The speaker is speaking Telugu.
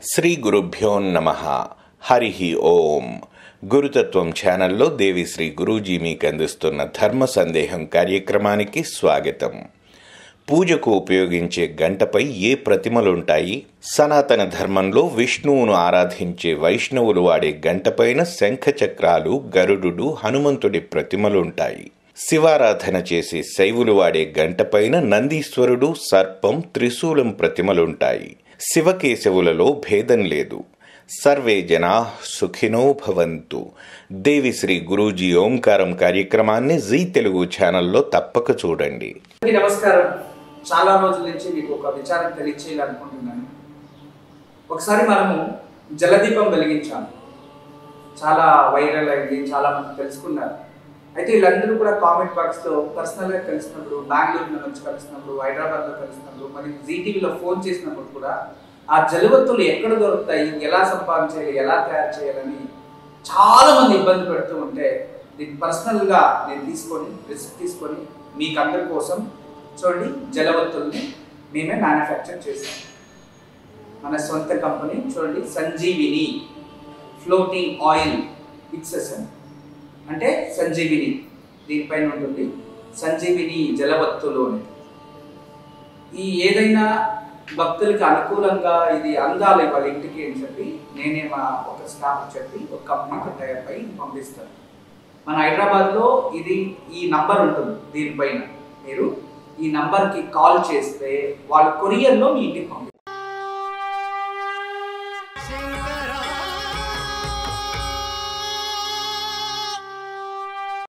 శ్రీ గురుభ్యో నమ హరి ఓం గురుతత్వం ఛానల్లో దేవి శ్రీ గురూజీ మీకు అందిస్తున్న ధర్మ సందేహం కార్యక్రమానికి స్వాగతం పూజకు ఉపయోగించే గంటపై ఏ ప్రతిమలుంటాయి సనాతన ధర్మంలో విష్ణువును ఆరాధించే వైష్ణవులు వాడే గంటపైన శంఖ చక్రాలు గరుడు హనుమంతుడి ప్రతిమలుంటాయి శివారాధన చేసే శైవులు వాడే గంటపైన నందీశ్వరుడు సర్పం త్రిశూలం ప్రతిమలుంటాయి శివకేశవులలో భేదం లేదు సర్వే జనా సుఖినో భవంతు దేవి శ్రీ గురూజీ ఓంకారం కార్యక్రమాన్ని జీ తెలుగు ఛానల్లో తప్పక చూడండి అందరికీ నమస్కారం చాలా రోజుల నుంచి మీకు ఒక విచారం తెలియచేయాలనుకుంటున్నాను ఒకసారి మనము జలదీపం వెలిగించాము చాలా వైరల్ అయింది చాలా మంది తెలుసుకున్నారు అయితే వీళ్ళందరూ కూడా కామెంట్ బాక్స్లో పర్సనల్గా కలిసినప్పుడు బెంగళూరులో నుంచి కలిసినప్పుడు హైదరాబాద్లో కలిసినప్పుడు మరి జీటీవీలో ఫోన్ చేసినప్పుడు కూడా ఆ జలవత్తులు ఎక్కడ దొరుకుతాయి ఎలా సంపాదించాలి ఎలా తయారు చేయాలని చాలా మంది ఇబ్బంది పెడుతూ ఉంటే దీన్ని పర్సనల్గా నేను తీసుకొని రిస్క్ తీసుకొని మీకు అందరి కోసం చూడండి జలవత్తుల్ని మేమే మ్యానుఫ్యాక్చర్ చేసాం మన సొంత కంపెనీ చూడండి సంజీవిని ఫ్లోటింగ్ ఆయిల్ ఫిక్సెషన్ అంటే సంజీవిని దీనిపైన ఉంటుంది సంజీవిని జలవత్తులు అనేది ఈ ఏదైనా భక్తులకి అనుకూలంగా ఇది అందాలి వాళ్ళ ఇంటికి అని చెప్పి నేనే మా ఒక స్టాఫ్ చెప్పి ఒక కంపెనీతో టైప్ అయి పంపిస్తాను మన హైదరాబాద్లో ఇది ఈ నంబర్ ఉంటుంది దీనిపైన మీరు ఈ నంబర్కి కాల్ చేస్తే వాళ్ళు కొరియర్లో మీ ఇంటికి పంపిస్తారు